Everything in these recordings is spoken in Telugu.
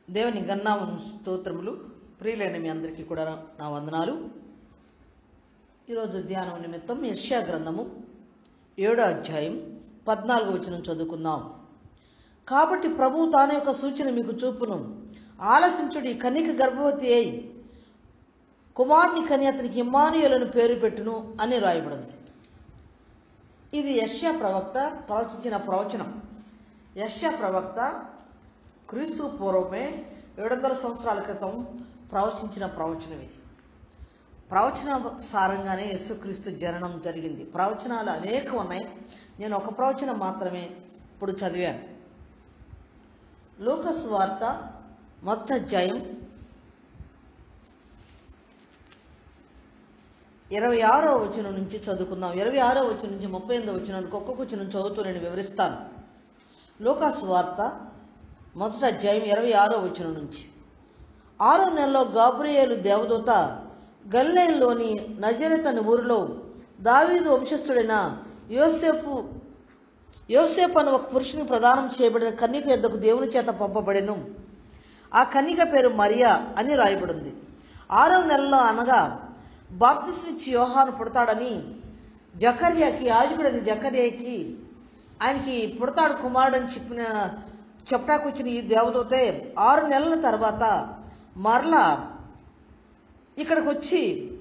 దేవుని గన్నామం స్తోత్రములు ప్రియులైన మీ అందరికీ కూడా నా వందనాలు ఈరోజు ధ్యానం నిమిత్తం యశ్యా గ్రంథము ఏడో అధ్యాయం పద్నాలుగు వచనం చదువుకుందాం కాబట్టి ప్రభు తాను యొక్క సూచన మీకు చూపును ఆలకించుడి కన్నిక గర్భవతి అయి కుమార్ని కని అతనికి ఇమ్మానుయలను పేరు పెట్టును అని రాయబడింది ఇది యశ్యా ప్రవక్త ప్రవచించిన ప్రవచనం యశ్యా ప్రవక్త క్రీస్తు పూర్వమే ఏడు వందల సంవత్సరాల క్రితం ప్రవచించిన ప్రవచనం ఇది ప్రవచన సారంగానే యేసుక్రీస్తు జననం జరిగింది ప్రవచనాలు అనేకం ఉన్నాయి నేను ఒక ప్రవచనం మాత్రమే ఇప్పుడు చదివాను లూకస్ వార్త మొదటి అధ్యాయం ఇరవై ఆరో వచనం నుంచి చదువుకుందాం ఇరవై ఆరో వచనం నుంచి ముప్పై ఎనిమిదో వచనానికి ఒక్కొక్క వచనం చదువుతూ నేను వివరిస్తాను లూకాస్ వార్త మొదటి అధ్యాయం ఇరవై ఆరో వచనం నుంచి ఆరో నెలలో గాబ్రియేలు దేవదూత గల్లేలోని నజరత్ అనే ఊరిలో దావీదు వంశస్థుడైన యోసేపు యోసేపు అని ఒక పురుషునికి ప్రదానం చేయబడిన కన్నిక యొద్దకు దేవుని చేత పంపబడెను ఆ కన్నిక పేరు మరియా అని రాయబడింది ఆరవ నెలలో అనగా బాప్తిస్మిచ్చి యోహాను పుడతాడని జకర్యాకి యాజకుడని జకర్యాకి ఆయనకి పుడతాడు కుమారుడని చెప్పిన చెప్పడానికి వచ్చిన ఈ దేవదూతే ఆరు నెలల తర్వాత మరలా ఇక్కడికి వచ్చి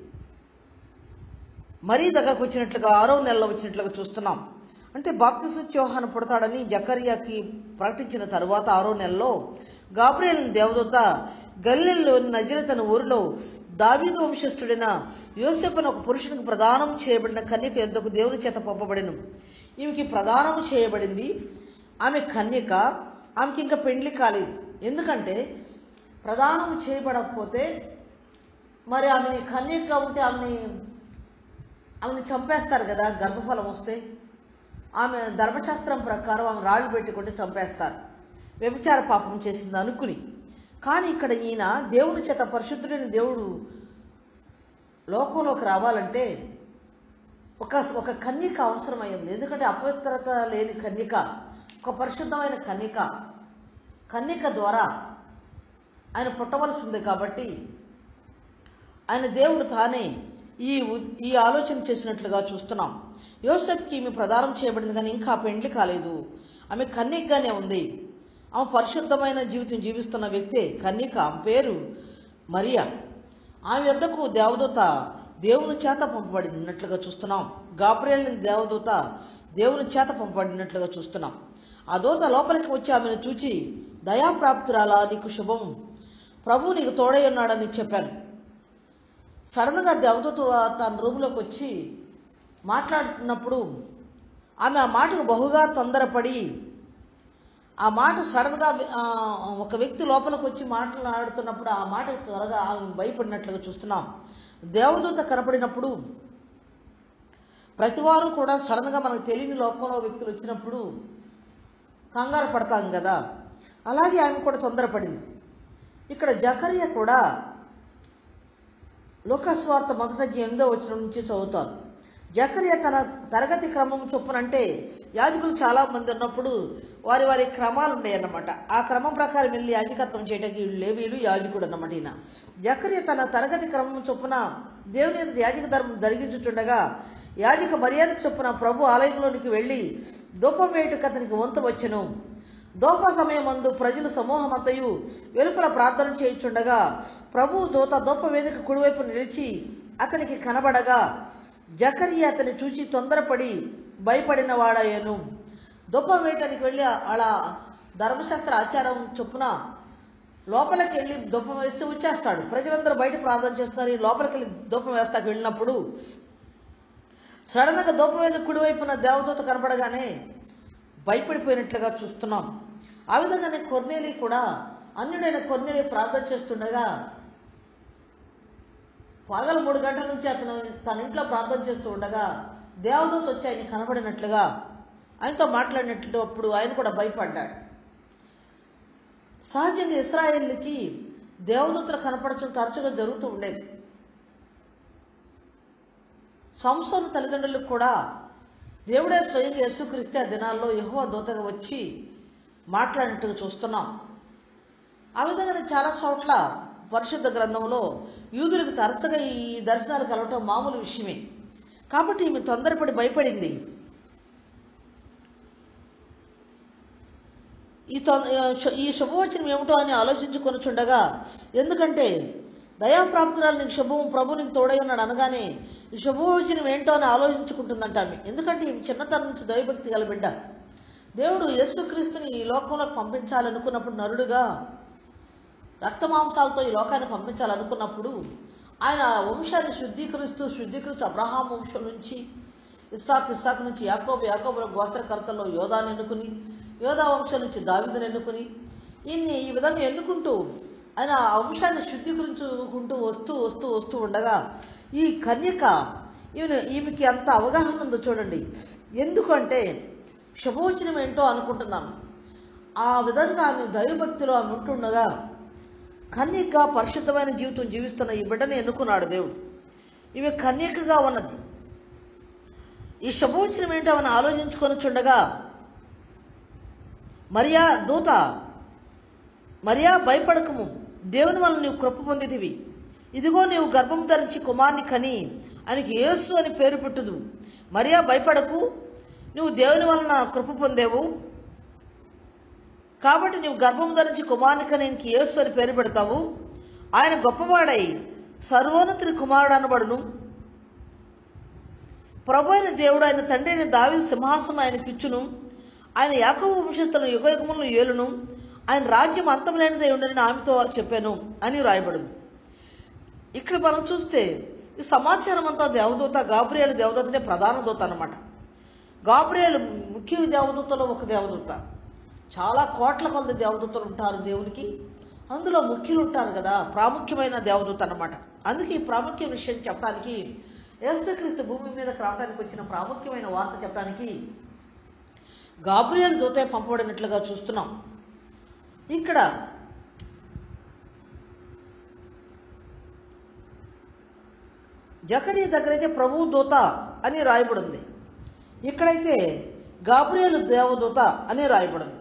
మరీ దగ్గరకు వచ్చినట్లుగా ఆరో నెలలో వచ్చినట్లుగా చూస్తున్నాం అంటే బాప్తిసు యోహాను పుడతాడని జకర్యాకి ప్రకటించిన తరువాత ఆరో నెలలో గాబ్రియల్ దేవదూత గల్లెల్లోని నజరత్ అనే ఊరిలో దావీదు వంశస్థుడైన యోసేపు అని ఒక పురుషునికి ప్రదానం చేయబడిన కన్యక యొద్దకు దేవుని చేత పంపబడిను ఈమెకి ప్రదానం చేయబడింది ఆమె కన్యక ఆమెకి ఇంకా పెండ్లి కాలేదు ఎందుకంటే ప్రదానం చేయబడకపోతే మరి ఆమెని కన్యక ఉంటే ఆమెని ఆమెను చంపేస్తారు కదా గర్భఫలం వస్తే ఆమె ధర్మశాస్త్రం ప్రకారం ఆమె రాళ్ళు పెట్టుకుంటే చంపేస్తారు వ్యభిచార పాపం చేసింది అనుకుని కానీ ఇక్కడ ఈయన దేవుని చేత పరిశుద్ధుడైన దేవుడు లోకంలోకి రావాలంటే ఒక ఒక కన్యక అవసరమైంది ఎందుకంటే అపవిత్రత లేని కన్యక ఒక పరిశుద్ధమైన కన్యక కన్యక ద్వారా ఆయన పుట్టవలసింది కాబట్టి ఆయన దేవుడు తానే ఈ ఉ- ఈ ఆలోచన చేసినట్లుగా చూస్తున్నాం యోసెఫ్కి ఈమె ప్రదానం చేయబడింది కానీ ఇంకా పెండ్లి కాలేదు ఆమె కన్యకగానే ఉంది ఆమె పరిశుద్ధమైన జీవితం జీవిస్తున్న వ్యక్తే కన్యక ఆమె పేరు మరియా ఆమె వద్దకు దేవదూత దేవుని చేత పంపబడినట్లుగా చూస్తున్నాం గాబ్రియల్ దేవదూత దేవుని చేత పంపబడినట్లుగా చూస్తున్నాం ఆ దూత లోపలికి వచ్చి ఆమెను చూచి దయాప్రాప్తురాలా నీకు శుభం ప్రభు నీకు తోడై ఉన్నాడని చెప్పాను సడన్గా దేవదూత తన రూమ్లోకి వచ్చి మాట్లాడుతున్నప్పుడు ఆమె ఆ మాటకు బహుగా తొందరపడి ఆ మాట సడన్గా ఆ, ఒక వ్యక్తి లోపలికి వచ్చి మాట్లాడుతున్నప్పుడు ఆ మాట త్వరగా ఆమె భయపడినట్లుగా చూస్తున్నాం దేవదూత కనపడినప్పుడు ప్రతివారు కూడా సడన్గా మనకు తెలియని లోకంలో వ్యక్తులు వచ్చినప్పుడు కంగారు పడతాం కదా అలాగే ఆమె కూడా తొందరపడింది ఇక్కడ జకర్య కూడా లోకస్వార్త మొదట ఎనిమిదో వచ్చిన నుంచి చదువుతాను జకర్య తన తరగతి క్రమం చొప్పునంటే యాజకులు చాలా మంది ఉన్నప్పుడు వారి వారి క్రమాలు ఉన్నాయి అన్నమాట ఆ క్రమం ప్రకారం వెళ్ళి యాజకత్వం చేయడానికి వీళ్ళు లేవీలు యాజకుడు అన్నమాట ఈయన జకర్య తన తరగతి క్రమం చొప్పున దేవుని ఎదుట యాజక ధర్మం జరిగించుచుండగా యాజక మర్యాద చొప్పున ప్రభు ఆలయంలోనికి వెళ్ళి ధూపం వేయుటకు అతనికి వంతు వచ్చెను దోప సమయమందు ప్రజలు సమూహమంతయు వెలుపల ప్రార్థన చేయుచుండగా ప్రభు దూత దోప వేదిక కుడివైపు నిలిచి అతనికి కనబడగా జకర్య అతని చూసి తొందరపడి భయపడిన వాడయ్యను దూపం వేయటానికి వెళ్ళి అలా ధర్మశాస్త్ర ఆచారం చొప్పున లోపలికి వెళ్ళి ధూపం వేసి వచ్చేస్తాడు ప్రజలందరూ బయట ప్రార్థన చేస్తున్నారు ఈ లోపలికి వెళ్ళి ధూపం వేస్తాకు వెళ్ళినప్పుడు సడన్గా ధూపం వేదిక కుడివైపున దేవదూత కనపడగానే భయపడిపోయినట్లుగా చూస్తున్నాం ఆ విధంగానే కొర్నేలి కూడా అన్యుడైన కొర్నేలి ప్రార్థన చేస్తుండగా పగలు మూడు గంటల నుంచి అతను తన ఇంట్లో ప్రార్థన చేస్తూ ఉండగా దేవదూత వచ్చి ఆయన కనబడినట్లుగా ఆయనతో మాట్లాడినట్లు అప్పుడు ఆయన కూడా భయపడ్డాడు సహజంగా ఇస్రాయేల్కి దేవదూతలు కనపడటం తరచుగా జరుగుతూ ఉండేది సంసోను తల్లిదండ్రులకు కూడా దేవుడే స్వయంగా యేసుక్రీస్తే ఆ దినాల్లో యెహోవా దూతగా వచ్చి మాట్లాడినట్టుగా చూస్తున్నాం ఆ విధంగానే చాలా చోట్ల పరిశుద్ధ గ్రంథంలో యూదులకు తరచుగా ఈ దర్శనాలు కలవటం మామూలు విషయమే కాబట్టి ఈమె తొందరపడి భయపడింది ఈ తొ ఈ శుభవచనం ఏమిటో అని ఆలోచించుకొనుచుండగా ఎందుకంటే దయాప్రాప్తురాలు నీకు శుభం ప్రభు నీకు తోడై ఉన్నాడు అనగానే ఈ శుభవచనం ఏంటో అని ఆలోచించుకుంటుందంట ఆమె ఎందుకంటే ఈమె చిన్నతనం నుంచి దైవభక్తి గల బిడ్డ దేవుడు యేసుక్రీస్తుని ఈ లోకంలోకి పంపించాలనుకున్నప్పుడు నరుడుగా రక్తమాంసాలతో ఈ లోకాన్ని పంపించాలనుకున్నప్పుడు ఆయన వంశాన్ని శుద్ధీకరిస్తూ శుద్ధీకరిస్తూ అబ్రహాం వంశం నుంచి ఇస్సాక్ ఇస్సాక్ నుంచి యాకోబు యాకోబుల గోత్రకర్తల్లో యోధాన్ని ఎన్నుకుని యోధా వంశం నుంచి దావిదని ఎన్నుకుని ఈయన్ని ఈ విధంగా ఎన్నుకుంటూ ఆయన ఆ వంశాన్ని శుద్ధీకరించుకుంటూ వస్తూ వస్తూ వస్తూ ఉండగా ఈ కన్యక ఈమె ఈమెకి అంత అవగాహన ఉందో చూడండి ఎందుకంటే శుభవచనం ఏంటో అనుకుంటున్నాను ఆ విధంగా ఆమె దైవభక్తిలో ఆమె ఉంటుండగా కన్యక పరిశుద్ధమైన జీవితం జీవిస్తున్న ఈ బిడ్డని ఎన్నుకున్నాడు దేవుడు ఈమె కన్యకగా ఉన్నది ఈ శుభవచనం ఏంటో ఆమెను ఆలోచించుకొని చుండగా మరియా దూత మరియా భయపడకము దేవుని వల్ల నీవు కృప పొందితివి ఇదిగో నీవు గర్భం ధరించి కుమార్ని కని ఆయనకి యేసు అని పేరు పెట్టుదు మరియా భయపడకు నువ్వు దేవుని వలన కృప పొందేవు కాబట్టి నీవు గర్భం ధరించి కుమారుని కని నీకు యేసు అని పేరు పెడతావు ఆయన గొప్పవాడై సర్వోన్నతుని కుమారుడు అనబడును ప్రభు అయిన దేవుడు ఆయన తండ్రి అయిన దావి సింహాసనం ఆయనకి ఇచ్చును ఆయన యాకవ వంశస్థులను యుగయుగములను ఏలును ఆయన రాజ్యం అంతం లేనిదై ఉండని ఆమెతో చెప్పాను అని రాయబడింది ఇక్కడ మనం చూస్తే ఈ సమాచారం అంతా దేవదూత గాబ్రియేలు దేవదూత అంటే ప్రధాన దూత అనమాట గాబ్రియేలు ముఖ్య దేవదూతలో ఒక దేవదూత చాలా కోట్ల కొలది దేవదూతలు ఉంటారు దేవునికి అందులో ముఖ్యులు ఉంటారు కదా ప్రాముఖ్యమైన దేవదూత అన్నమాట అందుకే ఈ ప్రాముఖ్య విషయం చెప్పడానికి యేసుక్రీస్తు భూమి మీదకి రావడానికి వచ్చిన ప్రాముఖ్యమైన వార్త చెప్పడానికి గాబ్రియల్ దూతే పంపబడినట్లుగా చూస్తున్నాం ఇక్కడ జకరీ దగ్గరైతే ప్రభు దూత అని రాయబడింది ఇక్కడైతే గాబ్రియల్ దేవదూత అని రాయబడింది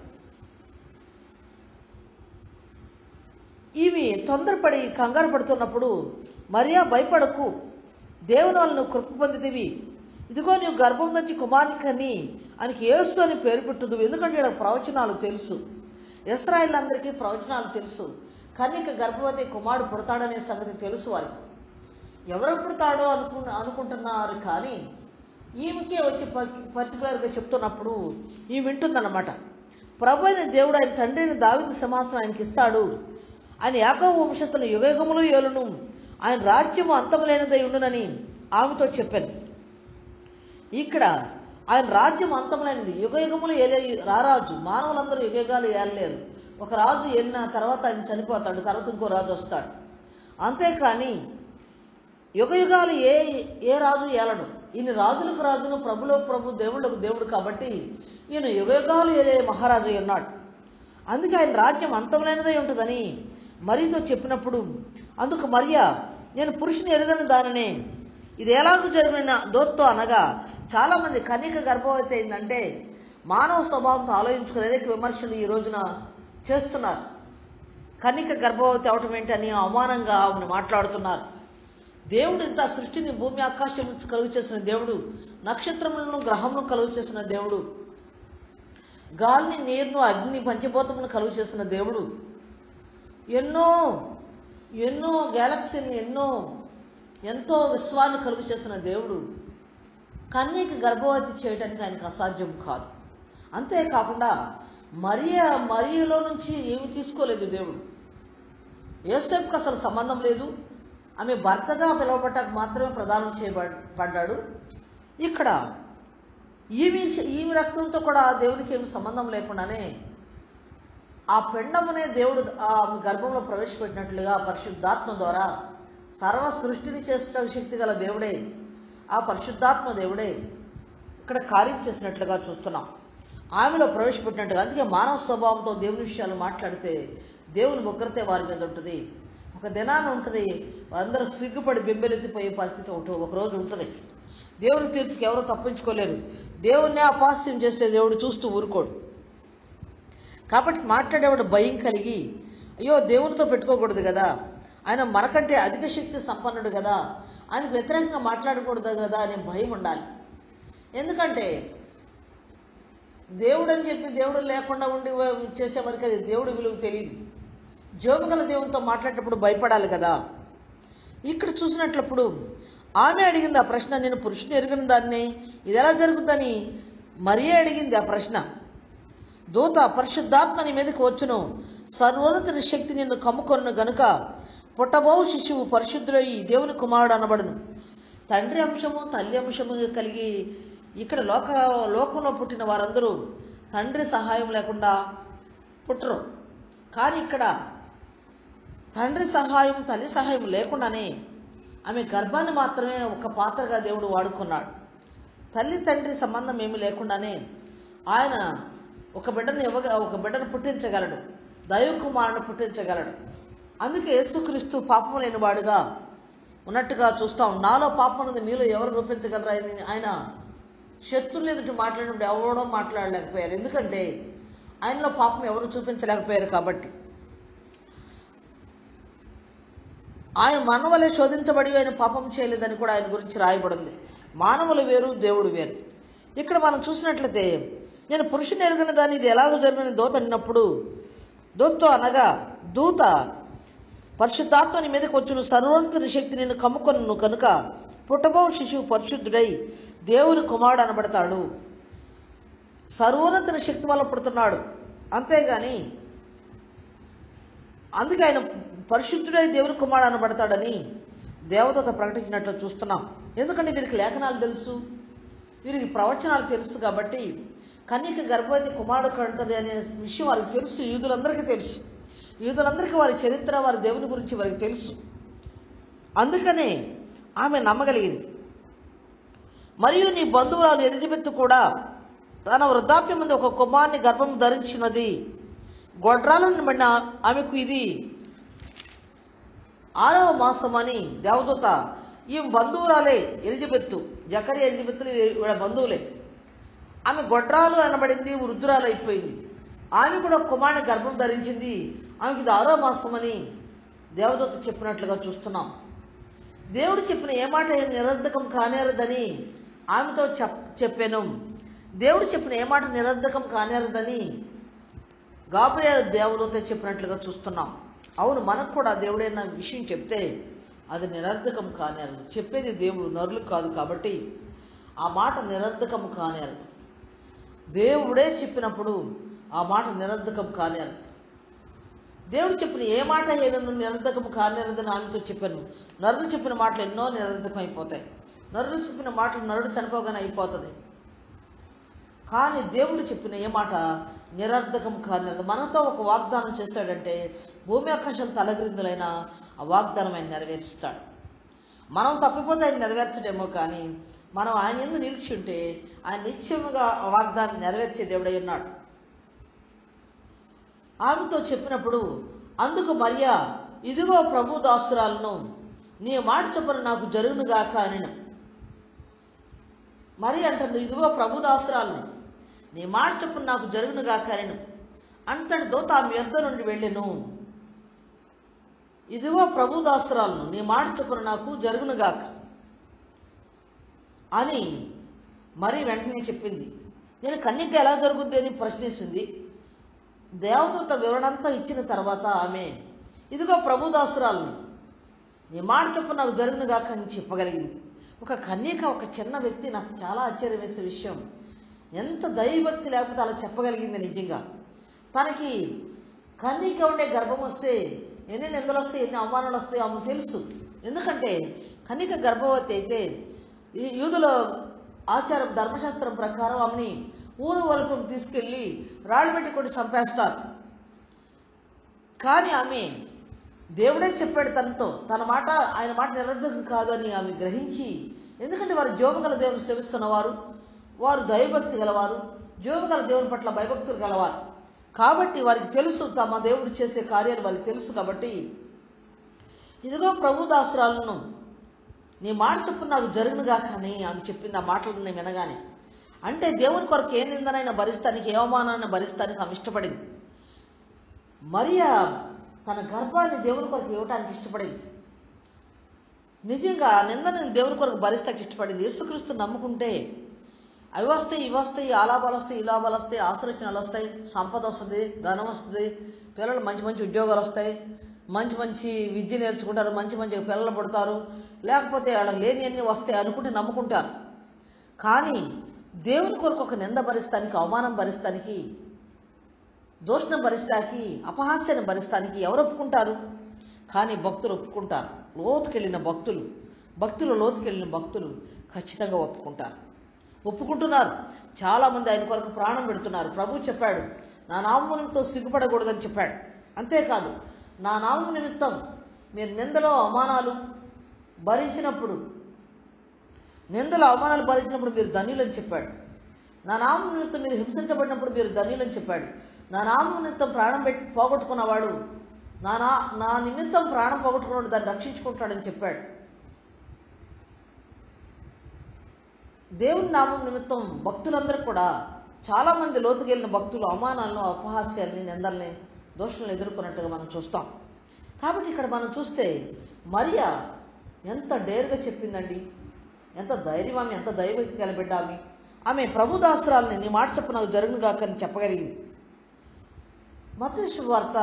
ఈమె తొందరపడి కంగారు పడుతున్నప్పుడు మరియా భయపడకు దేవుని వల్ల నువ్వు కృప పొందితివి ఇదిగో నువ్వు గర్భం నుంచి కుమారుని కని ఆయనకి యేసు అని పేరు పెట్టుదు ఎందుకంటే ఈడ ప్రవచనాలు తెలుసు ఇస్రాయిల్ ప్రవచనాలు తెలుసు కన్యక గర్భవతి కుమారుడు పుడతాడనే సంగతి తెలుసు వారికి ఎవరు పుడతాడో అనుకు అనుకుంటున్నారు కానీ ఈమెకే వచ్చి పర్టికులర్గా చెప్తున్నప్పుడు ఈ వింటుందన్నమాట ప్రభు అయిన దేవుడు ఆయన తండ్రిని దావిది సింహాసనం ఆయనకి ఇస్తాడు ఆయన యాకవ వంశస్థుల యుగయుగములు ఏలును ఆయన రాజ్యము అంతము లేనిదై ఉండునని ఆమెతో చెప్పాను ఇక్కడ ఆయన రాజ్యం అంతములైనది యుగయుగములు ఏలే రారాజు మానవులందరూ యుగయుగాలు ఏలలేరు ఒక రాజు వెళ్ళిన తర్వాత ఆయన చనిపోతాడు తర్వాత ఇంకో రాజు వస్తాడు అంతేకాని యుగయుగాలు ఏ ఏ రాజు ఏలడు ఈయన రాజులకు రాజును ప్రభులో ప్రభు దేవుళ్ళకు దేవుడు కాబట్టి ఈయన యుగయుగాలు ఏలే మహారాజు అయి ఉన్నాడు అందుకే ఆయన రాజ్యం అంతములైనదై ఉంటుందని మరీతో చెప్పినప్పుడు అందుకు మరియా నేను పురుషుని ఎరగని దానినే ఇది ఎలాగూ జరిగిన దోత్తో అనగా చాలామంది కన్యక గర్భవతి అయిందంటే మానవ స్వభావంతో ఆలోచించుకుని అనేక విమర్శలు ఈ రోజున చేస్తున్నారు కన్యక గర్భవతి అవటం ఏంటని అవమానంగా ఆమెను మాట్లాడుతున్నారు దేవుడు ఇంత సృష్టిని భూమి ఆకాశం నుంచి కలుగు చేసిన దేవుడు నక్షత్రములను గ్రహములను కలుగు చేసిన దేవుడు గాలిని నీరును అగ్ని పంచభూతములను కలుగు చేసిన దేవుడు ఎన్నో ఎన్నో గ్యాలక్సీని ఎన్నో ఎంతో విశ్వాన్ని కలుగు చేసిన దేవుడు కన్యకి గర్భవతి చేయడానికి ఆయనకు అసాధ్యం కాదు అంతేకాకుండా మరియ మరియలో నుంచి ఏమి తీసుకోలేదు దేవుడు యోసేపుకి అసలు సంబంధం లేదు ఆమె భర్తగా పిలువబట్టాక మాత్రమే ప్రదానం చేయబడ్డాడు ఇక్కడ ఈమె ఈమె రక్తంతో కూడా దేవునికి ఏమి సంబంధం లేకుండానే ఆ పిండమునే దేవుడు ఆ గర్భంలో ప్రవేశపెట్టినట్లుగా పరిశుద్ధాత్మ ద్వారా సర్వ సృష్టిని చేసిన శక్తి గల దేవుడే ఆ పరిశుద్ధాత్మ దేవుడే ఇక్కడ కార్యం చేసినట్లుగా చూస్తున్నాం ఆమెలో ప్రవేశపెట్టినట్టుగా అందుకే మానవ స్వభావంతో దేవుని విషయాలు మాట్లాడితే దేవుని ఉగ్రతే వారి మీద ఉంటుంది ఒక దినాన ఉంటుంది అందరూ సిగ్గుపడి బెంబెలెత్తిపోయే పరిస్థితి ఉంటుంది ఒకరోజు ఉంటుంది దేవుని తీర్పుకి ఎవరు తప్పించుకోలేరు దేవుణ్ణి అపాస్యం చేస్తే దేవుడు చూస్తూ ఊరుకోడు కాబట్టి మాట్లాడేవాడు భయం కలిగి అయ్యో దేవునితో పెట్టుకోకూడదు కదా ఆయన మనకంటే అధిక శక్తి సంపన్నుడు కదా ఆయనకు వ్యతిరేకంగా మాట్లాడకూడదు కదా అనే భయం ఉండాలి ఎందుకంటే దేవుడు అని చెప్పి దేవుడు లేకుండా ఉండి చేసే వరకు అది దేవుడి విలువ తెలియదు జోబు గల దేవునితో మాట్లాడేటప్పుడు భయపడాలి కదా ఇక్కడ చూసినట్లప్పుడు ఆమె అడిగింది ఆ ప్రశ్న నేను పురుషుని ఎరిగిన దాన్ని ఇది ఎలా జరుగుతుందని మరియే అడిగింది ఆ ప్రశ్న దూత పరిశుద్ధాత్మ నీ మీదకి వచ్చును సర్వోన్నతిని శక్తి నిన్ను కమ్ముకొను గనుక పుట్టబోవు శిశువు పరిశుద్ధుడయి దేవుని కుమారుడు అనబడును తండ్రి అంశము తల్లి అంశము కలిగి ఇక్కడ లోక లోకంలో పుట్టిన వారందరూ తండ్రి సహాయం లేకుండా పుట్టరు కానీ ఇక్కడ తండ్రి సహాయం తల్లి సహాయం లేకుండానే ఆమె గర్భాన్ని మాత్రమే ఒక పాత్రగా దేవుడు వాడుకున్నాడు తల్లి తండ్రి సంబంధం ఏమీ లేకుండానే ఆయన ఒక బిడ్డను ఇవ్వగ ఒక బిడ్డను పుట్టించగలడు దైవ కుమారుని పుట్టించగలడు అందుకే యేసుక్రీస్తు పాపం లేని వాడుగా ఉన్నట్టుగా చూస్తాం నాలో పాపం ఉన్నది మీలో ఎవరు రూపించగలరు ఆయన ఆయన శత్రువులు ఎదుటి మాట్లాడినప్పుడు ఎవరో మాట్లాడలేకపోయారు ఎందుకంటే ఆయనలో పాపం ఎవరు చూపించలేకపోయారు కాబట్టి ఆయన మనవలే శోధించబడి ఆయన పాపం చేయలేదని కూడా ఆయన గురించి రాయబడింది మానవులు వేరు దేవుడు వేరు ఇక్కడ మనం చూసినట్లయితే నేను పురుషుని ఎరుగిన దాన్ని ఇది ఎలాగో జరిగిన దూత అన్నప్పుడు దూతతో అనగా దూత పరిశుద్ధాత్మని మీదకి వచ్చును సర్వోన్నతుని శక్తి నిన్ను కమ్ముకొను కనుక పుట్టబో శిశువు పరిశుద్ధుడై దేవుని కుమారుడు అనబడతాడు సర్వోన్నతుని శక్తి వల్ల పుడుతున్నాడు అంతేగాని అందుకే ఆయన పరిశుద్ధుడై దేవుని కుమారుడు అనబడతాడని దేవదూత ప్రకటించినట్లు చూస్తున్నాం ఎందుకంటే వీరికి లేఖనాలు తెలుసు వీరికి ప్రవచనాలు తెలుసు కాబట్టి కన్యక గర్భవతి కుమారుడు కంటది అనే విషయం వారికి తెలుసు యూదులందరికీ తెలుసు యూదులందరికీ వారి చరిత్ర వారి దేవుని గురించి వారికి తెలుసు అందుకనే ఆమె నమ్మగలిగింది మరియు నీ బంధువురాలు ఎలిజబెత్ కూడా తన వృద్ధాప్యం ముందు ఒక కుమార్ని గర్భం ధరించినది గొడ్రాలను బడిన ఆమెకు ఇది ఆరవ మాసం అని దేవదూత ఈ బంధువురాలే ఎలిజబెత్తు జకరి ఎలిజబెత్తులు వీళ్ళ బంధువులే ఆమె గొడ్రాలు అనబడింది వృద్ధురాలు అయిపోయింది ఆమె కూడా ఒక కుమారుని గర్భం ధరించింది ఆమెకి ఇది ఆరో మాసం అని దేవదూత చెప్పినట్లుగా చూస్తున్నాం దేవుడు చెప్పిన ఏ మాట ఏం నిరర్ధకం కానేరదని ఆమెతో చెప్ చెప్పాను దేవుడు చెప్పిన ఏ మాట నిరర్ధకం కానేరదని గాబ్రియల్ దేవుడితో చెప్పినట్లుగా చూస్తున్నాం అవును మనకు కూడా దేవుడైన విషయం చెప్తే అది నిరర్ధకం కానేరదు చెప్పేది దేవుడు నరులు కాదు కాబట్టి ఆ మాట నిరర్ధకం కానేరదు దేవుడే చెప్పినప్పుడు ఆ మాట నిరర్ధకం కానేరదు దేవుడు చెప్పిన ఏ మాట ఏదైనా నిరర్ధకం కానేరదని ఆమెతో చెప్పాను నరుడు చెప్పిన మాటలు ఎన్నో నిరర్ధకం అయిపోతాయి నరుడు చెప్పిన మాటలు నరుడు చనిపోగానే అయిపోతుంది కానీ దేవుడు చెప్పిన ఏ మాట నిరర్ధకం కానిది మనతో ఒక వాగ్దానం చేశాడంటే భూమి ఆకాశాలు తలగ్రిందులైన ఆ వాగ్దానం ఆయన నెరవేరుస్తాడు మనం తప్పిపోతే ఆయన నెరవేర్చడేమో కానీ మనం ఆయన ఎందు నిలిచి ఉంటే ఆయన నిత్యముగా ఆ వాగ్దానం నెరవేర్చే దేవుడై ఉన్నాడు ఆమెతో చెప్పినప్పుడు అందుకు మరియా ఇదిగో ప్రభు దాసురాలను నీ మాట చొప్పున నాకు జరుగునుగాక అని మరి అంటుంది ఇదిగో ప్రభు దాసురాలని నీ మాట చొప్పున నాకు జరుగునుగాక అని అంతటి దూత ఆమె యొద్ద నుండి వెళ్ళెను ఇదిగో ప్రభు దాసురాలను నీ మాట చొప్పున నాకు జరుగునుగాక అని మరి వెంటనే చెప్పింది నేను కన్యక ఎలా జరుగుద్ది అని ప్రశ్నిస్తుంది దేవదూత వివరణంతా ఇచ్చిన తర్వాత ఆమె ఇదిగో ప్రభు దాసురాలను నీ మాట చొప్పున నాకు జరుగునుగాక అని చెప్పగలిగింది ఒక కన్యక ఒక చిన్న వ్యక్తి నాకు చాలా ఆశ్చర్యం వేసే విషయం ఎంత దైవభక్తి లేకపోతే అలా చెప్పగలిగింది నిజంగా తనకి కన్యక ఉండే గర్భం వస్తే ఎన్ని నిందలు వస్తాయి ఎన్ని అవమానాలు వస్తాయి ఆమె తెలుసు ఎందుకంటే కన్యక గర్భవతి అయితే ఈ యూదుల ఆచారం ధర్మశాస్త్రం ప్రకారం ఆమెని ఊరు వరకు తీసుకెళ్ళి రాళ్ళు పెట్టి కొట్టి చంపేస్తారు కానీ ఆమె దేవుడే చెప్పాడు తనతో తన మాట ఆయన మాట నిరర్ధకం కాదు అని ఆమె గ్రహించి ఎందుకంటే వారు జోమగల దేవుని సేవిస్తున్నవారు వారు దైవభక్తి గలవారు జోమగల దేవుని పట్ల భయభక్తులు గలవారు కాబట్టి వారికి తెలుసు తమ దేవుడు చేసే కార్యాలు వారికి తెలుసు కాబట్టి ఇదిగో ప్రభు దాసురాలను నీ మాట చొప్పున నాకు జరుగునుగా కానీ ఆమె చెప్పింది ఆ మాటలు నేను వినగానే అంటే దేవుని కొరకు ఏ నిందనైనా భరిస్తానికి ఏ అవమానాన్ని భరిస్తానికి ఆమె ఇష్టపడింది మరియా తన గర్భాన్ని దేవుని కొరకు ఇవ్వటానికి ఇష్టపడింది నిజంగా నిందని దేవుని కొరకు భరిస్తాకి ఇష్టపడింది యేసుక్రీస్తు నమ్ముకుంటే అవి వస్తాయి ఇవి వస్తాయి ఆ లాభాలు వస్తాయి ఈ లాభాలు వస్తాయి ఆశ్రచనలు వస్తాయి సంపద వస్తుంది ధనం వస్తుంది పిల్లలు మంచి మంచి ఉద్యోగాలు వస్తాయి మంచి మంచి విద్య నేర్చుకుంటారు మంచి మంచి పిల్లలు పుడతారు లేకపోతే వాళ్ళకి లేని అన్నీ వస్తాయి అనుకుంటే నమ్ముకుంటారు కానీ దేవుని కొరకు ఒక నింద భరిస్తానికి అవమానం భరిస్తానికి దూషణ భరిస్తానికి అపహాస్యాన్ని భరిస్తానికి ఎవరు ఒప్పుకుంటారు కానీ భక్తులు ఒప్పుకుంటారు లోతుకెళ్ళిన భక్తులు భక్తులు లోతుకెళ్ళిన భక్తులు ఖచ్చితంగా ఒప్పుకుంటారు ఒప్పుకుంటున్నారు చాలామంది ఆయన కొరకు ప్రాణం పెడుతున్నారు ప్రభు చెప్పాడు నా నామమునితో సిగ్గుపడకూడదని చెప్పాడు అంతేకాదు నా నామము నిమిత్తం మీరు నిందలో అవమానాలు భరించినప్పుడు నిందలు అవమానాలు భరించినప్పుడు మీరు ధన్యులని చెప్పాడు నా నామం నిమిత్తం మీరు హింసించబడినప్పుడు మీరు ధన్యులని చెప్పాడు నా నామం నిమిత్తం ప్రాణం పెట్టి పోగొట్టుకున్నవాడు నా నా నా నిమిత్తం ప్రాణం పోగొట్టుకున్నవాడు దాన్ని రక్షించుకుంటాడని చెప్పాడు దేవుని నామం నిమిత్తం భక్తులందరూ కూడా చాలామంది లోతుకెళ్ళిన భక్తులు అవమానాలను అపహాస్యాల్ని నిందల్ని దోషులను ఎదుర్కొన్నట్టుగా మనం చూస్తాం కాబట్టి ఇక్కడ మనం చూస్తే మరియా ఎంత డేర్గా చెప్పిందండి ఎంత ధైర్యం ఆమె ఎంత దైవకి కలిబిడ్డ ఆమె ఆమె ప్రభుదాస్త్రాలని నీ మాట చెప్పు నాకు జరుగును గాక అని చెప్పగలిగింది మతేశ్వ వార్త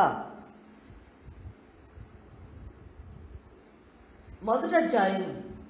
మొదటి అధ్యాయం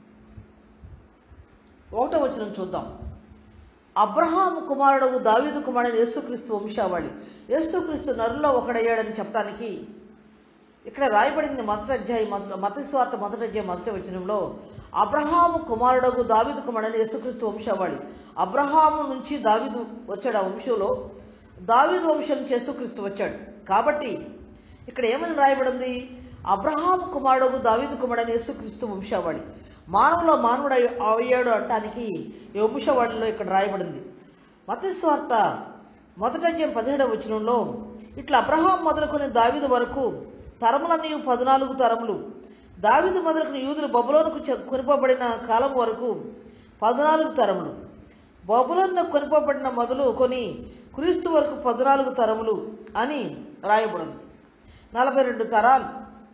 ఒకటో వచనం చూద్దాం అబ్రహాము కుమారుడు దావీదు కుమారుడు యేసుక్రీస్తు వంశావళి యేసుక్రీస్తు నరుల్లో ఒకడయ్యాడని చెప్పడానికి ఇక్కడ రాయబడింది మొదటి అధ్యాయం మొదటి మత స్వార్థ మొదటి అధ్యాయం మొదటి వచనంలో అబ్రహాము కుమారుడు దావీదు కుమారుడు యేసుక్రీస్తు వంశావళి అబ్రహాము నుంచి దావీదు వచ్చాడు ఆ వంశంలో దావీదు వంశం నుంచి యేసుక్రీస్తు వచ్చాడు కాబట్టి ఇక్కడ ఏమని రాయబడింది అబ్రహాము కుమారుడు దావీదు కుమారుడు యేసుక్రీస్తు వంశావళి మానవులో మానవుడు అయ్య- అయ్యాడు అనటానికి ఈ వంశవాళిలో ఇక్కడ రాయబడింది మతస్వార్త మొదటి అధ్యాయం పదిహేడవ వచనంలో ఇట్లా అబ్రహాం మొదలుకొని దావీదు వరకు తరములన్నీ పద్నాలుగు తరములు దావీదు మొదలుకొని యూదులు బబులోనుకు చె- కొనిపబడిన కాలం వరకు పద్నాలుగు తరములు బబులోను కొనిపబడిన మొదలు కొని క్రీస్తు వరకు పద్నాలుగు తరములు అని రాయబడింది నలభై రెండు తరాలు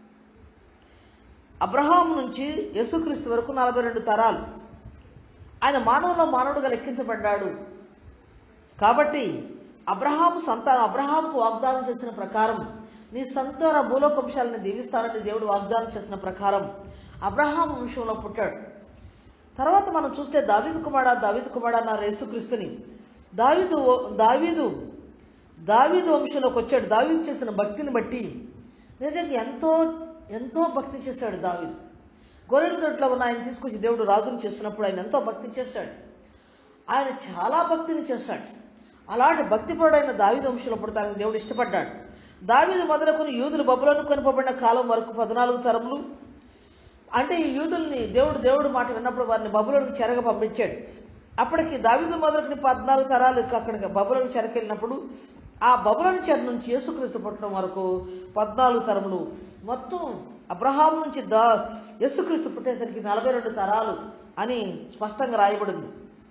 అబ్రహాం నుంచి యేసుక్రీస్తు వరకు నలభై రెండు తరాలు ఆయన మానవులో మానవుడుగా లెక్కించబడ్డాడు కాబట్టి అబ్రహాము సంతానం అబ్రహాంకు వాగ్దానం చేసిన ప్రకారం నీ సంతాన భూలోక వంశాలను దీవిస్తానని దేవుడు వాగ్దానం చేసిన ప్రకారం అబ్రహాం వంశంలో పుట్టాడు తర్వాత మనం చూస్తే దావీదు కుమార దావీదు కుమార అన్నారు యేసుక్రీస్తుని దావీదు దావీదు దావీదు వంశంలోకి వచ్చాడు దావీదు చేసిన భక్తిని బట్టి నిజంగా ఎంతో ఎంతో భక్తి చేశాడు దావీదు గొర్రెల దొడ్లో ఉన్న ఆయన తీసుకొచ్చి దేవుడు రాజును చేసినప్పుడు ఆయన ఎంతో భక్తి చేశాడు ఆయన చాలా భక్తిని చేశాడు అలాంటి భక్తిపరుడైన దావీదు వంశంలో పుడతానికి దేవుడు ఇష్టపడ్డాడు దావీదు మొదలుకొని యూదులు బబులను కొనుపబడిన కాలం వరకు పద్నాలుగు తరములు అంటే ఈ యూదుల్ని దేవుడు దేవుడు మాట విన్నప్పుడు వారిని బబులోనికి చెరగ పంపించాడు అప్పటికి దావీదు మొదలుకొని పద్నాలుగు తరాలు అక్కడికి బబులోని చెరకెళ్ళినప్పుడు ఆ బబులోని చెర నుంచి యేసుక్రీస్తు పుట్టడం వరకు పద్నాలుగు తరములు మొత్తం అబ్రహాం నుంచి దా యేసుక్రీస్తు పుట్టేసరికి నలభై రెండు తరాలు అని స్పష్టంగా రాయబడింది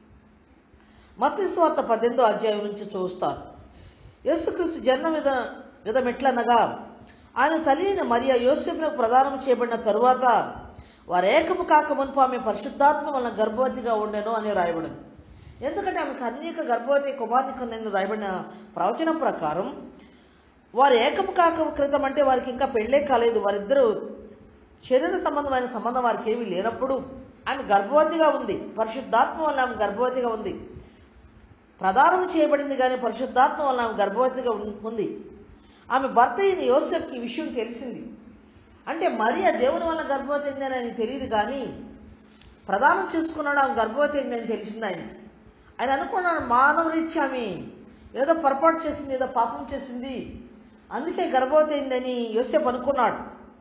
మత్తి స్వార్థ పద్దెనిమిదో అధ్యాయం నుంచి చూస్తారు యేసుక్రీస్తు జన్మ విధ విధమెట్లనగా ఆయన తల్లి అయిన మరియా యోసేపునకు ప్రదానం చేయబడిన తరువాత వారు ఏకము కాక మునుపు ఆమె పరిశుద్ధాత్మ వలన గర్భవతిగా ఉండెను అని రాయబడింది ఎందుకంటే ఆమె కన్యక గర్భవతి కుమార్తెకు నేను రాయబడిన ప్రవచనం ప్రకారం వారు ఏకము కాక క్రితం అంటే వారికి ఇంకా పెళ్ళే కాలేదు వారిద్దరూ శరీర సంబంధమైన సంబంధం వారికి ఏమీ లేనప్పుడు ఆమె గర్భవతిగా ఉంది పరిశుద్ధాత్మ వల్ల ఆమె గర్భవతిగా ఉంది ప్రదానం చేయబడింది కానీ పరిశుద్ధాత్మ వల్ల ఆమె గర్భవతిగా ఉం- ఉంది ఆమె భర్త అయిన యోసెఫ్కి ఈ విషయం తెలిసింది అంటే మరియా దేవుని వల్ల గర్భవతి అయిందని ఆయనకి తెలియదు కానీ ప్రదానం చేసుకున్నాడు ఆమె గర్భవతి అయిందని తెలిసింది ఆయన ఆయన అనుకున్నాడు మానవ రీత్యా ఆమె ఏదో పొరపాటు చేసింది ఏదో పాపం చేసింది అందుకే గర్భవతి అయిందని యోసేపు అనుకున్నాడు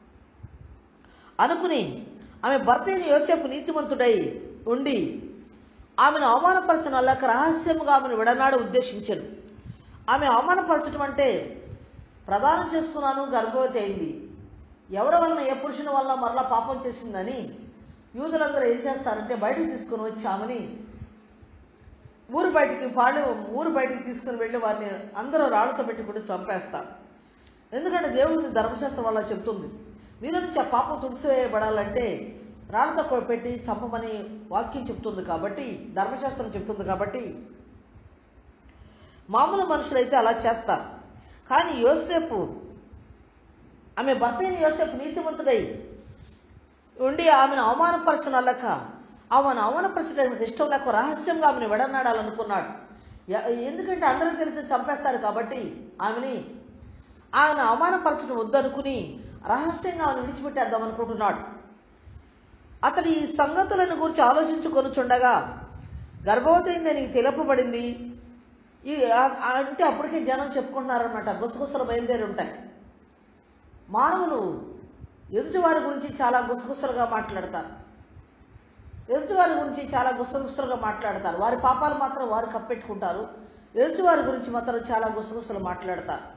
అనుకుని ఆమె భర్త అయిన యోసేపు నీతిమంతుడై ఉండి ఆమెను అవమానపరచడం వల్ల రహస్యముగా ఆమెను విడనాడు ఉద్దేశించను ఆమె అవమానపరచడం అంటే ప్రదానం చేసుకున్నాను గర్భవతి అయింది ఎవరి వలన ఏ పురుషుని వల్ల మరలా పాపం చేసిందని యూదులందరూ ఏం చేస్తారంటే బయటకు తీసుకుని వచ్చి ఆమెని ఊరు బయటికి పాడు ఊరు బయటికి తీసుకుని వెళ్ళి వారిని అందరూ రాళ్ళతో పెట్టి కూడా చంపేస్తారు ఎందుకంటే దేవుడిని ధర్మశాస్త్రం వల్ల చెప్తుంది మీలో నుంచి ఆ పాపం తుడిసివేయబడాలంటే రాళ్ళతో కొ- పెట్టి చంపమని వాక్యం చెప్తుంది కాబట్టి ధర్మశాస్త్రం చెప్తుంది కాబట్టి మామూలు మనుషులైతే అలా చేస్తారు కానీ యోసేపు ఆమె భర్త అయిన యోసేపు నీతిమంతుడై ఉండి ఆమెను అవమానపరచనల్లక ఆమెను అవమానపరచడానికి ఇష్టం లేక రహస్యంగా ఆమెను విడనాడాలనుకున్నాడు ఎ- ఎందుకంటే అందరికీ తెలిసి చంపేస్తారు కాబట్టి ఆమెని ఆమెను అవమానపరచడం వద్దనుకుని రహస్యంగా ఆమెను విడిచిపెట్టేద్దాం అనుకుంటున్నాడు అతడు ఈ సంగతులను గురించి ఆలోచించుకొనుచుండగా గర్భవతి అయిందని తెలుపబడింది ఈ ఆ- అంటే అప్పటికే జనం చెప్పుకుంటున్నారనమాట గుసగుసలు బయలుదేరి ఉంటాయి మానవులు ఎదుటివారి గురించి చాలా గుసగుసలుగా మాట్లాడతారు ఎదుటివారి గురించి చాలా గుసగుసలుగా మాట్లాడతారు వారి పాపాలు మాత్రం వారు కప్పెట్టుకుంటారు ఎదుటివారి గురించి మాత్రం చాలా గుసగుసలు మాట్లాడతారు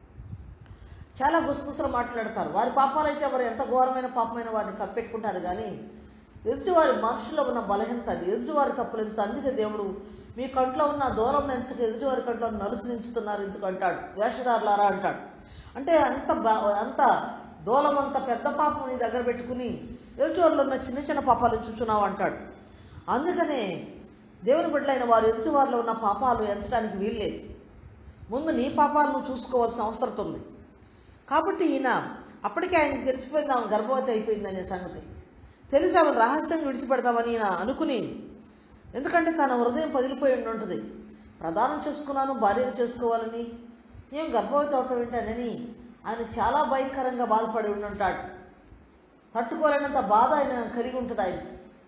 చాలా గుసగుసలు మాట్లాడతారు వారి పాపాలు అయితే వారు ఎంత ఘోరమైన పాపమైన వారిని కప్పెట్టుకుంటారు కానీ ఎదుటివారి మనుషుల్లో ఉన్న బలహీనత అది ఎదుటివారి తప్పులు ఎంత అందుకే దేవుడు మీ కంట్లో ఉన్న దూరం ఎంచక ఎదుటివారి కంట్లో నలుసు నించుతున్నారు ఎందుకు అంటాడు వేషధారులారా అంటాడు అంటే అంత బా- అంత దూలం అంత పెద్ద పాపం నీ దగ్గర పెట్టుకుని ఎదుటివారిలో ఉన్న చిన్న చిన్న పాపాలు చూచున్నావు అంటాడు అందుకనే దేవుని బిడ్డలైన వారు ఎదుటివారిలో ఉన్న పాపాలు ఎంచడానికి వీల్లేదు ముందు నీ పాపాలను చూసుకోవాల్సిన అవసరం ఉంది కాబట్టి ఈయన అప్పటికే ఆయనకి తెలిసిపోయింది ఆమె గర్భవతి అయిపోయింది అనే సంగతి తెలిసి ఆమె రహస్యంగా విడిచిపెడదామని ఈయన అనుకుని ఎందుకంటే తన హృదయం పగిలిపోయి ఉండి ఉంటుంది ప్రదానం చేసుకున్నాను భార్యను చేసుకోవాలని నేను గర్భవతి అవటం ఏంటనని ఆయన చాలా భయంకరంగా బాధపడి ఉండి ఉంటాడు తట్టుకోలేనంత బాధ ఆయన కలిగి ఉంటుంది ఆయన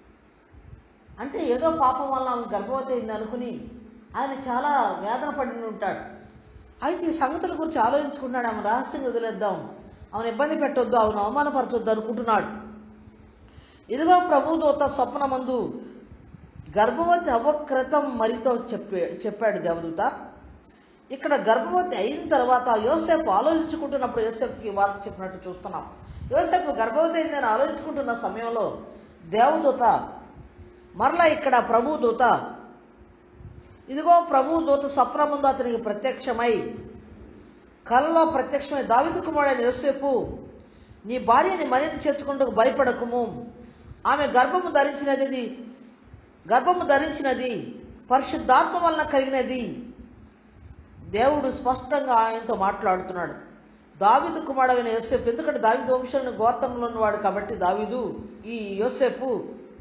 అంటే ఏదో పాపం వల్ల ఆమె గర్భవతి అయింది అనుకుని ఆయన చాలా వేదన పడి ఉంటాడు అయితే ఈ సంగతుల గురించి ఆలోచించుకున్నాడు ఆమె రహస్యంగా వదిలేద్దాం ఆమెను ఇబ్బంది పెట్టొద్దు ఆమెను అవమానపరచొద్దు అనుకుంటున్నాడు ఇదిగో ప్రభుదూత స్వప్నమందు గర్భవతి అవ్వక్రితం మరితో చెప్పే చెప్పాడు దేవదూత ఇక్కడ గర్భవతి అయిన తర్వాత యోసేపు ఆలోచించుకుంటున్నప్పుడు యోసేపుకి వార్త చెప్పినట్టు చూస్తున్నాం యోసేపు గర్భవతి అయిందని ఆలోచించుకుంటున్న సమయంలో దేవదూత మరలా ఇక్కడ ప్రభుదూత ఇదిగో ప్రభు దూత స్వప్నముందు అతనికి ప్రత్యక్షమై కలలో ప్రత్యక్షమై దావిదు కుమారుడైన యోసేపు నీ భార్యని మరింత చేర్చుకుంటూ భయపడకుము ఆమె గర్భము ధరించినది గర్భము ధరించినది పరిశుద్ధాత్మ వలన కలిగినది దేవుడు స్పష్టంగా ఆయనతో మాట్లాడుతున్నాడు దావిదు కుమారుడైన యోసేపు ఎందుకంటే దావిదు వంశంలో గోత్రంలో ఉన్నవాడు కాబట్టి దావిదు ఈ యోసేపు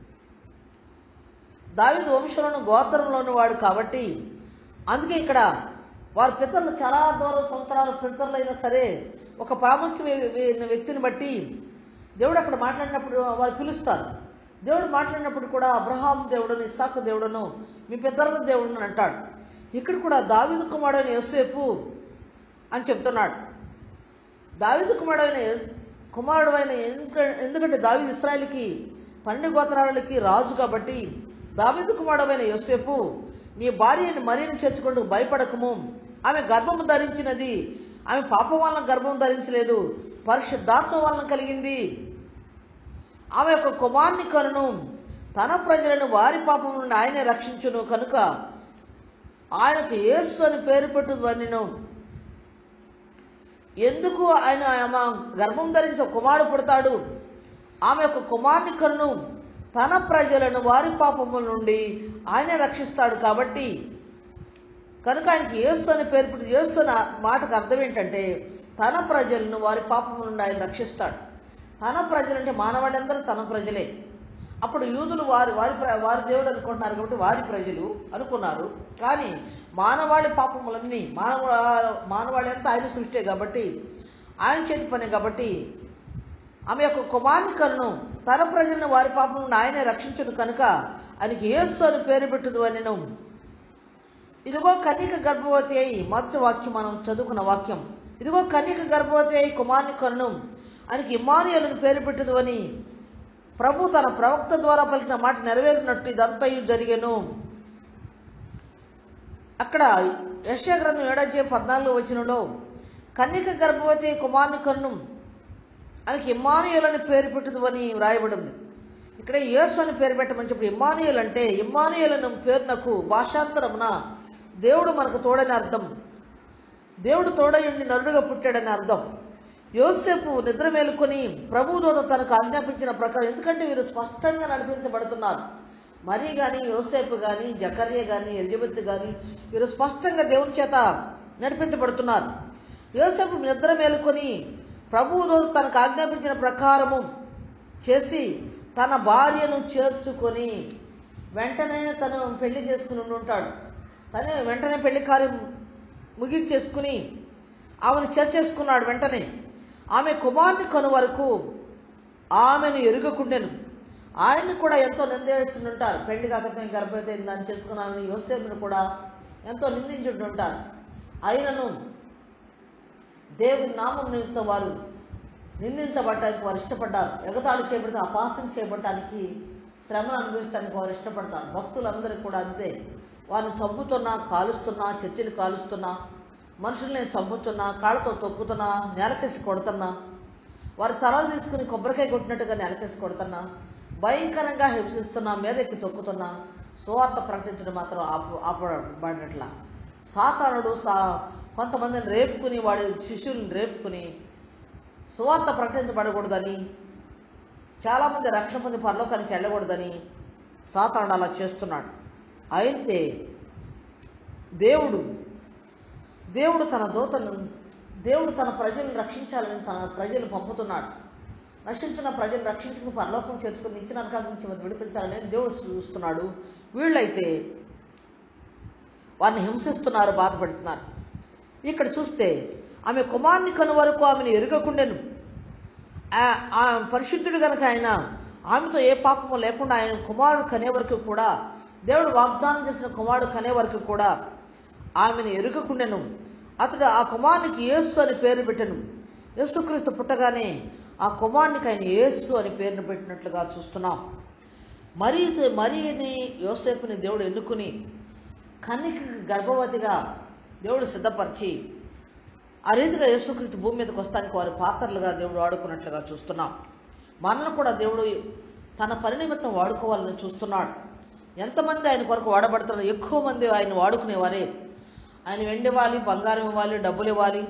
దావిదు వంశంలోని గోత్రంలోని వాడు కాబట్టి అందుకే ఇక్కడ వారి పితరులు చాలా దూరం సంవత్సరాల పితరులు అయినా సరే ఒక ప్రాముఖ్యమైన వ్యక్తిని బట్టి దేవుడు అక్కడ మాట్లాడినప్పుడు వారు పిలుస్తారు దేవుడు మాట్లాడినప్పుడు కూడా అబ్రహాం దేవుడును ఇస్సాకు దేవుడును మీ పితరుల దేవుడును అంటాడు ఇక్కడ కూడా దావిదు కుమారుడైన యోసేపు అని చెప్తున్నాడు దావిదు కుమారుడైన యోస్- కుమారుడు అయిన ఎందుకంటే దావిదు ఇస్రాయల్కి పన్నెండు గోత్రాలకి రాజు కాబట్టి దావిదు కుమారుడైన యోసేపు నీ భార్యని మరీని చేర్చుకుంటూ భయపడకము ఆమె గర్భము ధరించినది ఆమె పాపం వలన గర్భం ధరించలేదు పరిశుద్ధాత్మ వలన కలిగింది ఆమె యొక్క కుమార్ని కనును తన ప్రజలను వారి పాపం నుండి ఆయనే రక్షించును కనుక ఆయనకు యేసు అని పేరు పెట్టుదనిను ఎందుకు ఆయన ఆమె గర్భం ధరించి ఒక కుమారుడు పుడతాడు ఆమె యొక్క కుమార్ని కరును తన ప్రజలను వారి పాపముల నుండి ఆయనే రక్షిస్తాడు కాబట్టి కనుక ఆయనకి యేసు అని పేరు పెట్టి యేసు అనే మాటకు అర్థం ఏంటంటే తన ప్రజలను వారి పాపముల నుండి ఆయన రక్షిస్తాడు తన ప్రజలంటే మానవాళ్ళందరూ తన ప్రజలే అప్పుడు యూదులు వారి వారి ప్ర- వారి దేవుడు అనుకుంటున్నారు కాబట్టి వారి ప్రజలు అనుకున్నారు కానీ మానవాళి పాపములన్నీ మానవ మానవాళి అంతా ఆయన సృష్టి కాబట్టి ఆయన చేతి పని కాబట్టి ఆమె యొక్క కుమార్ని కన్ను తన ప్రజలను వారి పాపం నుండి ఆయనే రక్షించును కనుక ఆయనకి యేసు అని పేరు పెట్టుదు అని ఇదిగో కన్యక గర్భవతి అయి మొదటి వాక్యం మనం చదువుకున్న వాక్యం ఇదిగో కన్యక గర్భవతి అయి కుమార్ని కన్ను ఆయనకి ఇమానియలను పేరు పెట్టుదు అని ప్రభు తన ప్రవక్త ద్వారా పలికిన మాట నెరవేరినట్టు ఇదంతయు జరిగెను అక్కడ యశ్యా గ్రంథం ఏడాది పద్నాలుగు వచనంలో కన్యక గర్భవతి కుమార్ని కన్ను ఆయనకి ఇమ్మానుయల్ పేరు పెట్టుదు అని వ్రాయబడింది ఇక్కడ యేసు అని పేరు పెట్టమని చెప్పి ఇమ్మానుయల్ అంటే ఇమ్మానుయల్ అను పేరునకు భాషాంతరమున దేవుడు మనకు తోడని అర్థం దేవుడు తోడయుండి నరుడుగా పుట్టాడని అర్థం యోసేపు నిద్ర మేలుకొని ప్రభుదూత తనకు ఆజ్ఞాపించిన ప్రకారం ఎందుకంటే వీరు స్పష్టంగా నడిపించబడుతున్నారు మరీ కానీ యోసేపు కానీ జకర్య కానీ ఎలిజబెత్ కానీ వీరు స్పష్టంగా దేవుని చేత నడిపించబడుతున్నారు యోసేపు నిద్ర మేలుకొని ప్రభువు తనకు ఆజ్ఞాపించిన ప్రకారము చేసి తన భార్యను చేర్చుకొని వెంటనే తను పెళ్లి చేసుకుని ఉండి ఉంటాడు తనే వెంటనే పెళ్లి కార్యం ముగించేసుకుని ఆమెను చేర్చేసుకున్నాడు వెంటనే ఆమె కుమార్ని కను వరకు ఆమెను ఎరుగకుండెను ఆయన్ని కూడా ఎంతో నిందేసి ఉంటారు పెళ్లి కాకపోతే గర్భవతి అయింది దాన్ని చేసుకున్నానని యోసేపును కూడా ఎంతో నిందించుంటుంటారు అయినను దేవుని నామం నిమిత్తం వారు నిందించబడటానికి వారు ఇష్టపడ్డారు ఎగతాళి చేయబడితే అపాసం చేయబడటానికి శ్రమను అనుభవిస్తానికి వారు ఇష్టపడతారు భక్తులందరూ కూడా అంతే వారిని చంపుతున్నా కాలుస్తున్నా చర్చిని కాలుస్తున్నా మనుషుల్ని చంపుతున్నా కాళ్ళతో తొక్కుతున్నా నేలకేసి కొడుతున్నా వారి తలలు తీసుకుని కొబ్బరికాయ కొట్టినట్టుగా నేలకేసి కొడుతున్నా భయంకరంగా హింసిస్తున్నా మీదెక్కి తొక్కుతున్నా సువార్త ప్రకటించడం మాత్రం ఆపు ఆపబడినట్ల సాతానుడు సా కొంతమందిని రేపుకుని వాడి శిష్యుల్ని రేపుకుని సువార్త ప్రకటించబడకూడదని చాలామంది రక్షణ పొంది పరలోకానికి వెళ్ళకూడదని సాతానుడు అలా చేస్తున్నాడు అయితే దేవుడు దేవుడు తన దూతను దేవుడు తన ప్రజలను రక్షించాలని తన ప్రజలు పంపుతున్నాడు నశించిన ప్రజలు రక్షించుకుని పరలోకం చేర్చుకుని ఇచ్చిన నరకాల నుంచి విడిపించాలని దేవుడు చూస్తున్నాడు వీళ్ళైతే వారిని హింసిస్తున్నారు బాధపడుతున్నారు ఇక్కడ చూస్తే ఆమె కుమార్ని కను వరకు ఆమెను ఎరుగకుండెను ఆ- ఆ పరిశుద్ధుడు గనక ఆయన ఆమెతో ఏ పాపము లేకుండా ఆయన కుమారుడు కనే వరకు కూడా దేవుడు వాగ్దానం చేసిన కుమారుడు కనే వరకు కూడా ఆమెను ఎరుగకుండెను అతడు ఆ కుమారునికి యేసు అని పేరు పెట్టెను యేసుక్రీస్తు పుట్టగానే ఆ కుమారునికి ఆయన యేసు అని పేరును పెట్టినట్లుగా చూస్తున్నాం మరి మరీని యోసేపుని దేవుడు ఎన్నుకుని కన్నికి గర్భవతిగా దేవుడు సిద్ధపరిచి ఆ రీతిగా యేసుక్రీస్తు భూమి మీదకి వస్తానికి వారి పాత్రలుగా దేవుడు వాడుకున్నట్లుగా చూస్తున్నాం మనల్ని కూడా దేవుడు తన పని నిమిత్తం వాడుకోవాలని చూస్తున్నాడు ఎంతమంది ఆయన కొరకు వాడబడుతున్నారు ఎక్కువ మంది ఆయన వాడుకునేవారే ఆయన వెండి ఇవ్వాలి బంగారం ఇవ్వాలి డబ్బులు ఇవ్వాలి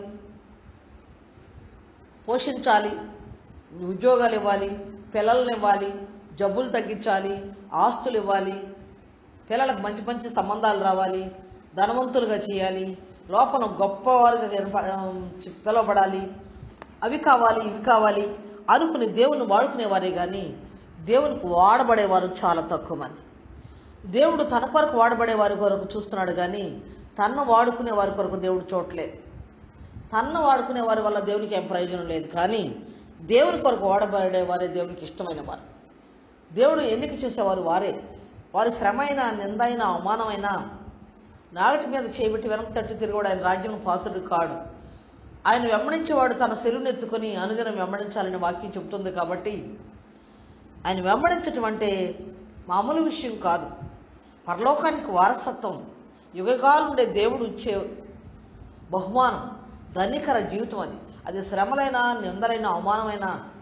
పోషించాలి ఉద్యోగాలు ఇవ్వాలి పిల్లల్ని ఇవ్వాలి జబ్బులు తగ్గించాలి ఆస్తులు ఇవ్వాలి పిల్లలకు మంచి మంచి సంబంధాలు రావాలి ధనవంతులుగా చేయాలి లోపల గొప్పవారుగా ఏర్ప- పిలువబడాలి అవి కావాలి ఇవి కావాలి అనుకుని దేవుని వాడుకునేవారే కానీ దేవునికి వాడబడేవారు చాలా తక్కువ మంది దేవుడు తన కొరకు వాడబడే వారి కొరకు చూస్తున్నాడు కానీ తన్ను వాడుకునే వారి కొరకు దేవుడు చూడలేదు తన్ను వాడుకునే వారి వల్ల దేవునికి ఏం ప్రయోజనం లేదు కానీ దేవుని కొరకు వాడబడే వారే దేవునికి ఇష్టమైన వారు దేవుడు ఎన్నిక చేసేవారు వారే వారి శ్రమ అయినా నిందైన అవమానమైన నాగటి మీద చేయబెట్టి వెనక తట్టు తిరిగాడు ఆయన రాజ్యం పాత్రుడు కాడు ఆయన వెంబడించేవాడు తన సెలువును ఎత్తుకొని అనుదినం వెంబడించాలని వాక్యం చెబుతుంది కాబట్టి ఆయన వెంబడించటం అంటే మామూలు విషయం కాదు పరలోకానికి వారసత్వం యుగకాలం ఉండే దేవుడు ఇచ్చే బహుమానం ధనికర జీవితం అది అది శ్రమలైన నిందలైన అవమానమైన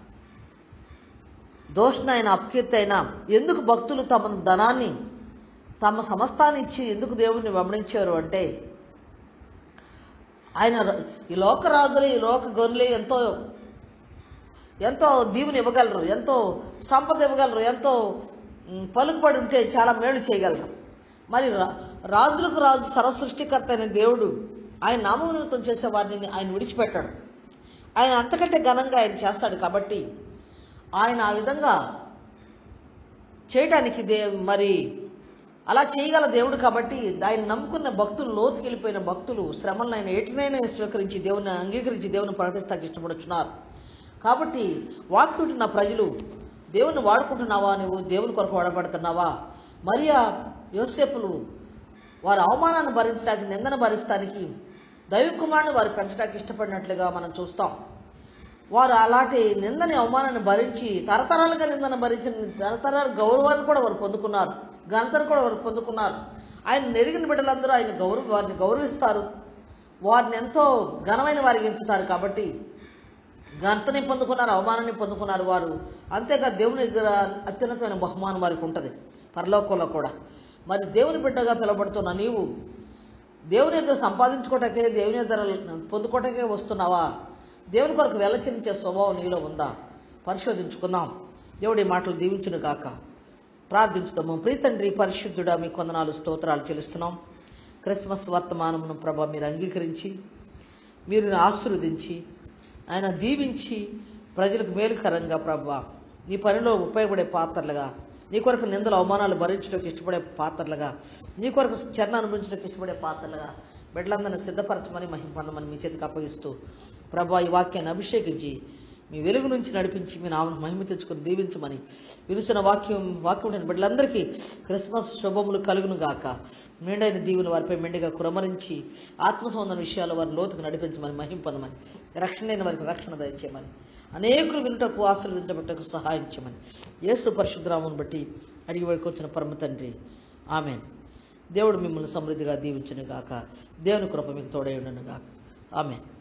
దోషణైన అపకీర్తి అయినా ఎందుకు భక్తులు తమ ధనాన్ని తమ సమస్తాన్ని ఇచ్చి ఎందుకు దేవుడిని వెంబడించారు అంటే ఆయన ర- ఈ లోక రాజులు ఈ లోక గొర్రెలు ఎంతో ఎంతో దీవుని ఇవ్వగలరు ఎంతో సంపద ఇవ్వగలరు ఎంతో మ్, పలుకుబడి ఉంటే చాలా మేలు చేయగలరు మరి రా- రాజులకు రాజు సర్వసృష్టికర్త అయిన దేవుడు ఆయన నామం నిమిత్తం చేసే వారిని ఆయన విడిచిపెట్టాడు ఆయన అంతకంటే ఘనంగా ఆయన చేస్తాడు కాబట్టి ఆయన ఆ విధంగా చేయటానికి దే మరి అలా చేయగల దేవుడు కాబట్టి ఆయన నమ్ముకున్న భక్తులు లోతుకెళ్ళిపోయిన భక్తులు శ్రమలను ఆయన ఎట్లనైనా స్వీకరించి దేవుని అంగీకరించి దేవుని ప్రకటిస్తాకి ఇష్టపడుతున్నారు కాబట్టి వాక్యుంటున్న ప్రజలు దేవుని వాడుకుంటున్నావా నువ్వు దేవుని కొరకు వాడబడుతున్నావా మరియా యోసేపులు వారి అవమానాన్ని భరించడానికి నిందన భరించడానికి దైవ కుమారుని వారు పెంచడానికి ఇష్టపడినట్లుగా మనం చూస్తాం వారు అలాంటి నిందని అవమానాన్ని భరించి తరతరాలుగా నిందన భరించిన తరతరాల గౌరవాన్ని కూడా వారు పొందుకున్నారు ఘనతను కూడా వారు పొందుకున్నారు ఆయన నెరిగిన బిడ్డలందరూ ఆయన గౌరవ వారిని గౌరవిస్తారు వారిని ఎంతో ఘనమైన వారికి ఎంచుతారు కాబట్టి ఘనతని పొందుకున్నారు అవమానాన్ని పొందుకున్నారు వారు అంతేగా దేవుని దగ్గర అత్యున్నతమైన బహుమానం వారికి ఉంటుంది పరలోకంలో కూడా మరి దేవుని బిడ్డగా పిలువబడుతున్న నీవు దేవుని దగ్గర సంపాదించుకోవటాకే దేవుని దగ్గర పొందుకోవటాకే వస్తున్నావా దేవుని కొరకు వెలచరించే స్వభావం నీలో ఉందా పరిశోధించుకుందాం దేవుడి మాటలు దీవించును గాక ప్రార్థించుదాము ప్రీతండ్రి పరిశుద్ధుడా మీ కొందనాలు స్తోత్రాలు చెల్లిస్తున్నాం క్రిస్మస్ వర్తమానమును ప్రభ మీరు అంగీకరించి మీరు ఆశీర్వదించి ఆయన దీవించి ప్రజలకు మేలుకరంగా ప్రభా నీ పనిలో ఉపయోగపడే పాత్రలుగా నీ కొరకు నిందలు అవమానాలు భరించడానికి ఇష్టపడే పాత్రలుగా నీ కొరకు చరణ అనుభవించడానికి ఇష్టపడే పాత్రలుగా బిడ్డలందరినీ సిద్ధపరచమని మహిమ పొందమని మీ చేతికి అప్పగిస్తూ ప్రభా ఈ వాక్యాన్ని అభిషేకించి మీ వెలుగు నుంచి నడిపించి మీ నామను మహిమ తెచ్చుకొని దీవించమని విరుచిన వాక్యం వాక్యం ఉండిన బిడ్డలందరికీ క్రిస్మస్ శుభములు కలుగును గాక మెండైన దీవుని వారిపై మెండుగా కురమరించి ఆత్మ సంబంధం విషయాలు వారి లోతుకు నడిపించమని మహిమ పొందమని రక్షణ అయిన వారికి రక్షణ దయచేయమని అనేకులు వినుటకు ఆశీర్వదించబట్టకు సహాయం చేయమని యేసు పరిశుద్ధరామును బట్టి అడిగి వాడికి వచ్చిన పరమ తండ్రి ఆమెన్ దేవుడు మిమ్మల్ని సమృద్ధిగా దీవించును గాక దేవుని కృప మీకు తోడై ఉండను గాక ఆమెన్